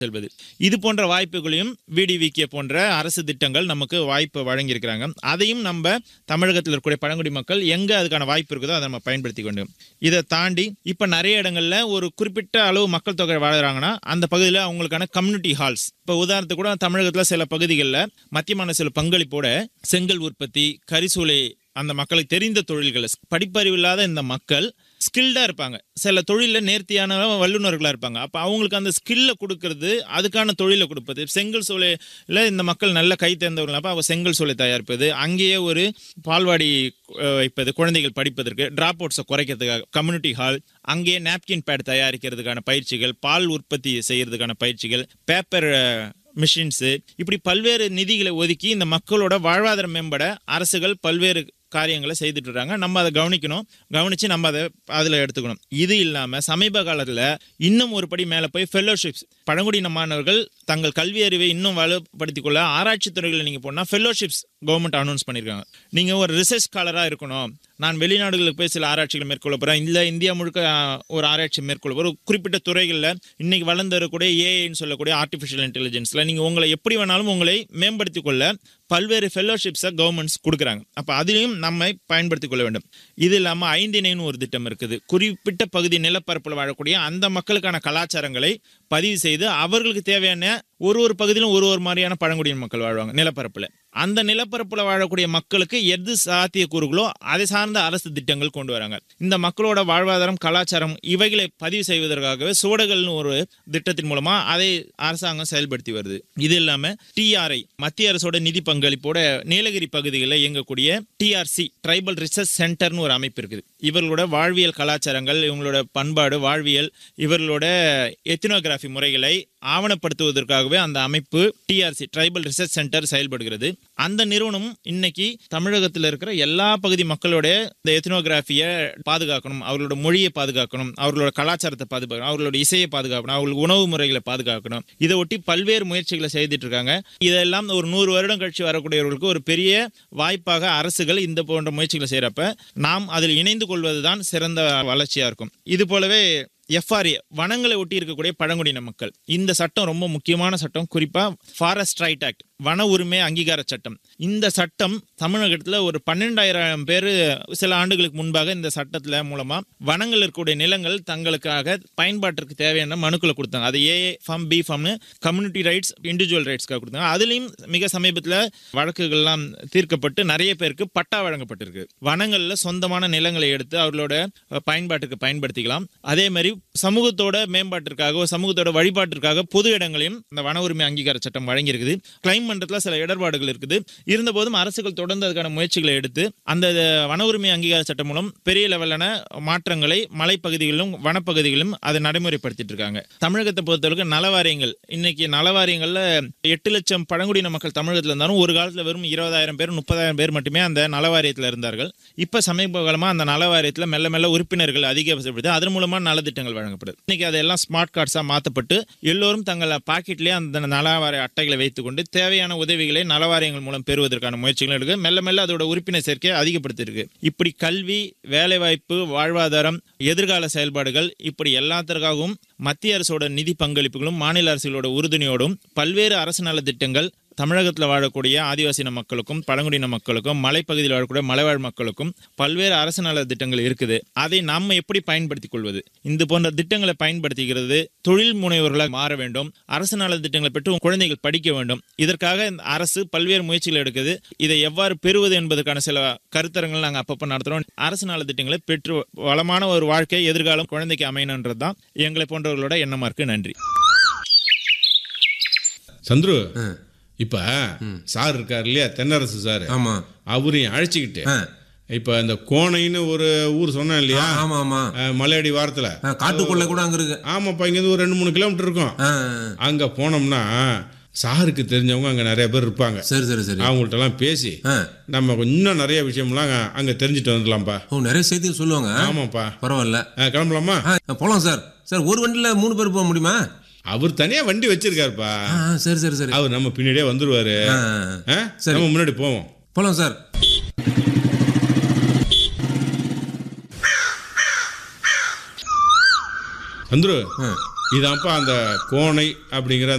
செல்வது இது போன்ற வாய்ப்புகளையும் விடிவிகே போன்ற அரசு திட்டங்கள் நமக்கு வாய்ப்பு வழங்கியிருக்கிறாங்க அதையும் நம்ம தமிழகத்தில் இருக்கக்கூடிய பழங்குடி மக்கள் எங்கே அதுக்கான வாய்ப்பு இருக்குதோ அதை நம்ம பயன்படுத்தி கொண்டு இதை தாண்டி இப்போ நிறைய இடங்கள்ல ஒரு குறிப்பிட்ட அளவு மக்கள் தொகை வாழுறாங்கன்னா அந்த பகுதியில் அவங்களுக்கான கம்யூனிட்டி ஹால்ஸ் இப்போ உதாரணத்துக்கு கூட தமிழகத்தில் சில பகுதிகளில் மத்திய மாநில பங்களிப்போட செங்கல் உற்பத்தி கரிசூலை அந்த மக்களுக்கு தெரிந்த தொழில்கள் படிப்பறிவு இல்லாத இந்த மக்கள் ஸ்கில்டாக இருப்பாங்க சில தொழிலில் நேர்த்தியான வல்லுநர்களாக இருப்பாங்க அப்போ அவங்களுக்கு அந்த ஸ்கில்லை கொடுக்கறது அதுக்கான தொழிலை கொடுப்பது செங்கல் சூளையில் இந்த மக்கள் நல்ல கை தேர்ந்தவர்கள் அப்போ அவங்க செங்கல் சூளை தயாரிப்பது அங்கேயே ஒரு பால்வாடி அஹ், வைப்பது குழந்தைகள் படிப்பதற்கு ட்ராப் அவுட்ஸை குறைக்கிறதுக்காக கம்யூனிட்டி ஹால் அங்கேயே நாப்கின் பேட் தயாரிக்கிறதுக்கான பயிற்சிகள் பால் உற்பத்தி செய்யறதுக்கான பயிற்சிகள் பேப்பர் மிஷின்ஸு இப்படி பல்வேறு நிதிகளை ஒதுக்கி இந்த மக்களோட வாழ்வாதாரம் மேம்பட அரசுகள் பல்வேறு காரியங்களை செய்துட்டு இருக்காங்க நம்ம அதை கவனிக்கணும் கவனித்து நம்ம அதை அதில் எடுத்துக்கணும் இது இல்லாமல் சமீப காலத்தில் இன்னும் ஒரு படி மேலே போய் ஃபெல்லோஷிப்ஸ் பழங்குடியின மாணவர்கள் தங்கள் கல்வி அறிவை இன்னும் வலுப்படுத்திக் கொள்ள ஆராய்ச்சி துறைகளில் நீங்கள் போனால் ஃபெல்லோஷிப்ஸ் கவர்மெண்ட் அனௌன்ஸ் பண்ணியிருக்காங்க நீங்கள் ஒரு ரிசர்ச் ஸ்காலராக இருக்கணும் நான் வெளிநாடுகளுக்கு போய் சில ஆராய்ச்சிகளை மேற்கொள்ள போகிறேன் இல்லை இந்தியா முழுக்க அஹ், ஒரு ஆராய்ச்சி மேற்கொள்ள போகிறேன். ஒரு குறிப்பிட்ட துறைகளில் இன்னைக்கு வளர்ந்து வரக்கூடிய ஏஐன்னு சொல்லக்கூடிய ஆர்டிஃபிஷியல் இன்டெலிஜென்ஸில் நீங்கள் உங்களை எப்படி வேணாலும் உங்களை மேம்படுத்திக் கொள்ள பல்வேறு ஃபெல்லோஷிப்ஸை கவர்மெண்ட்ஸ் கொடுக்குறாங்க அப்போ அதிலையும் நம்மை பயன்படுத்திக் கொள்ள வேண்டும் இது இல்லாமல் ஐந்திணைன்னு ஒரு திட்டம் இருக்குது குறிப்பிட்ட பகுதி நிலப்பரப்பில் வாழக்கூடிய அந்த மக்களுக்கான கலாச்சாரங்களை பதிவு செய்து அவர்களுக்கு தேவையான ஒரு ஒரு பகுதியிலும் ஒரு ஒரு மாதிரியான பழங்குடியின மக்கள் வாழ்வாங்க நிலப்பரப்பில் அந்த நிலப்பரப்பில் வாழக்கூடிய மக்களுக்கு எது சாத்தியக்கூறுகளோ அதை சார்ந்த அரசு திட்டங்கள் கொண்டு வராங்க இந்த மக்களோட வாழ்வாதாரம் கலாச்சாரம் இவைகளை பதிவு செய்வதற்காகவே சூடகள்னு ஒரு திட்டத்தின் மூலமா அதை அரசாங்கம் செயல்படுத்தி வருது இது இல்லாம டிஆர்ஐ மத்திய அரசோட நிதி பங்களிப்போட நீலகிரி பகுதிகளில் இயங்கக்கூடிய டிஆர்சி ட்ரைபல் ரிசர்ச் சென்டர்னு ஒரு அமைப்பு இருக்குது இவர்களோட வாழ்வியல் கலாச்சாரங்கள் இவங்களோட பண்பாடு வாழ்வியல் இவர்களோட எத்தினோகிராஃபி முறைகளை ஆவணப்படுத்துவதற்காகவே அந்த அமைப்பு டிஆர்சி ட்ரைபல் ரிசர்ச் சென்டர் செயல்படுகிறது அந்த நிறுவனம் இன்னைக்கு தமிழகத்தில் இருக்கிற எல்லா பகுதி மக்களோட இந்த எத்தினோகிராஃபியை பாதுகாக்கணும் அவர்களோட மொழியை பாதுகாக்கணும் அவர்களோட கலாச்சாரத்தை பாதுகாக்கணும் அவர்களோட இசையை பாதுகாக்கணும் அவர்களுக்கு உணவு முறைகளை பாதுகாக்கணும் இதை ஒட்டி பல்வேறு முயற்சிகளை செய்துட்டு இருக்காங்க இதெல்லாம் ஒரு நூறு வருடம் கழிச்சு வரக்கூடியவர்களுக்கு ஒரு பெரிய வாய்ப்பாக அரசுகள் இந்த போன்ற முயற்சிகளை செய்யறப்ப நாம் அதில் இணைந்து கொள்வதுதான் சிறந்த வளர்ச்சியா இருக்கும் இது போலவே எஃப்ஆர்ஏ வனங்களை ஒட்டி இருக்கக்கூடிய பழங்குடியின மக்கள் இந்த சட்டம் ரொம்ப முக்கியமான சட்டம் குறிப்பா ஃபாரஸ்ட் ரைட் ஆக்ட் வன உரிமை அங்கீகார சட்டம் இந்த சட்டம் தமிழகத்தில் ஒரு பன்னெண்டாயிரம் பேர் சில ஆண்டுகளுக்கு முன்பாக இந்த சட்டத்தில் மூலமா வனங்கள் இருக்கக்கூடிய நிலங்கள் தங்களுக்காக பயன்பாட்டிற்கு தேவையான மனுக்களை கொடுத்தாங்க அது ஏ ஃபார்ம் பி ஃபார்ம்னு கம்யூனிட்டி ரைட்ஸ் இண்டிவிஜுவல் ரைட்ஸ்க்காக கொடுத்தாங்க அதுலேயும் மிக சமீபத்தில் வழக்குகள்லாம் தீர்க்கப்பட்டு நிறைய பேருக்கு பட்டா வழங்கப்பட்டிருக்கு வனங்களில் சொந்தமான நிலங்களை எடுத்து அவர்களோட பயன்பாட்டுக்கு பயன்படுத்திக்கலாம் அதே மாதிரி சமூகத்தோட மேம்பாட்டிற்காக சமூகத்தோட வழிபாட்டிற்காக பொது இடங்களையும் இந்த வன உரிமை அங்கீகார சட்டம் வழங்கியிருக்குது கிளைம் மன்றத்தில் சில இடர்பாடுகள் இருக்குது இருந்தபோதும் அரசுகள் தொடர்ந்து அதுக்கான முயற்சிகளை எடுத்து அந்த வன உரிமை அங்கீகார சட்டம் மூலம் பெரிய லெவலான மாற்றங்களை மலைப்பகுதிகளிலும் வனப்பகுதிகளிலும் அதை நடைமுறைப்படுத்திட்டு இருக்காங்க தமிழகத்தை பொறுத்தவரைக்கும் நலவாரியங்கள் இன்னைக்கு நலவாரியங்கள்ல எட்டு லட்சம் பழங்குடியின மக்கள் தமிழகத்தில் இருந்தாலும் ஒரு காலத்துல வெறும் இருபதாயிரம் பேர் முப்பதாயிரம் பேர் மட்டுமே அந்த நலவாரியத்தில் இருந்தார்கள் இப்ப சமீப காலமா அந்த நலவாரியத்தில் மெல்ல மெல்ல உறுப்பினர்கள் அதிகப்படுது அதன் மூலமா நலத்திட்டங்கள் வழங்கப்படுது இன்னைக்கு அதெல்லாம் ஸ்மார்ட் கார்ட்ஸா மாற்றப்பட்டு எல்லோரும் தங்கள் பாக்கெட்லேயே அந்த நலவாரிய அட்டைகளை வைத்துக்கொண்டு தேவையான உதவிகளை நலவாரியங்கள் மூலம் பெறுவதற்கான முயற்சிகள் எடுக்க மெல்ல மெல்ல அதோட உறுப்பினர் சேர்க்கையை அதிகப்படுத்தியிருக்கு இப்படி கல்வி வேலைவாய்ப்பு வாழ்வாதாரம் எதிர்கால செயல்பாடுகள் இப்படி எல்லாத்திற்காகவும் மத்திய அரசோட நிதி பங்களிப்புகளும் மாநில அரசுகளோட உறுதுணையோடும் பல்வேறு அரசு நல திட்டங்கள் தமிழகத்தில் வாழக்கூடிய ஆதிவாசின மக்களுக்கும் பழங்குடியின மக்களுக்கும் மலைப்பகுதியில் வாழக்கூடிய மலைவாழ் மக்களுக்கும் பல்வேறு அரசு நல திட்டங்கள் இருக்குது அதை நம்ம எப்படி பயன்படுத்திக் கொள்வது இந்த போன்ற திட்டங்களை பயன்படுத்திக்கிறது தொழில் முனைவோர்களாக மாற வேண்டும் அரசு நல திட்டங்களை பெற்று குழந்தைகள் படிக்க வேண்டும் இதற்காக இந்த அரசு பல்வேறு முயற்சிகள் எடுக்குது இதை எவ்வாறு பெறுவது என்பதற்கான சில கருத்தரங்கள் நாங்கள் அப்பப்போ நடத்துகிறோம் அரசு நல திட்டங்களை பெற்று வளமான ஒரு வாழ்க்கை எதிர்காலம் குழந்தைக்கு அமையணுன்றது தான் எங்களை போன்றவர்களோட எண்ணமா இருக்கு நன்றி சந்துரு இப்ப சார் இருக்கார் இல்லையா தென்னரசு சார் ஆமா அவரையும் அழைச்சிக்கிட்டு ஆ. இப்ப இந்த கோணைன்னு ஒரு ஊர் சொன்னேன் இல்லையா ஆமா ஆமா அஹ், மலையடி வாரத்துல ஆ, காட்டுக்குள்ள கூட அங்க இருக்கு ஆமாப்பா இங்கேருந்து ஒரு ரெண்டு மூணு கிலோமீட்டர் இருக்கும் ஆ, அங்க போனோம்னா சாருக்கு தெரிஞ்சவங்க அங்க நிறைய பேர் இருப்பாங்க சரி சரி சரி அவங்கள்ட்ட எல்லாம் பேசி ஆ. நம்ம கொஞ்சம் இன்னும் நிறைய விஷயம்லாம் அங்க- அங்க தெரிஞ்சுட்டு வந்துடலாம்ப்பா ஓ நிறைய செய்திகள் சொல்லுவாங்க ஆமாப்பா பரவாயில்ல அஹ், கிளம்பலாமா ஆ, போலாம் சார் சார் ஒரு வண்டியில மூணு பேர் போக முடியுமா அவர் தனியா வண்டி வச்சிருக்காருப்பா ஆ, ஆ, சரி சரி சரி அவர் நம்ம பின்னாடியே வந்துருவாரு ஆ, ஆ, ஆ. அஹ், சரி. நம்ம முன்னாடி போவோம் போலாம் சார் சந்துரு ஆ. இதான்ப்பா அந்த கோணை அப்படிங்கிற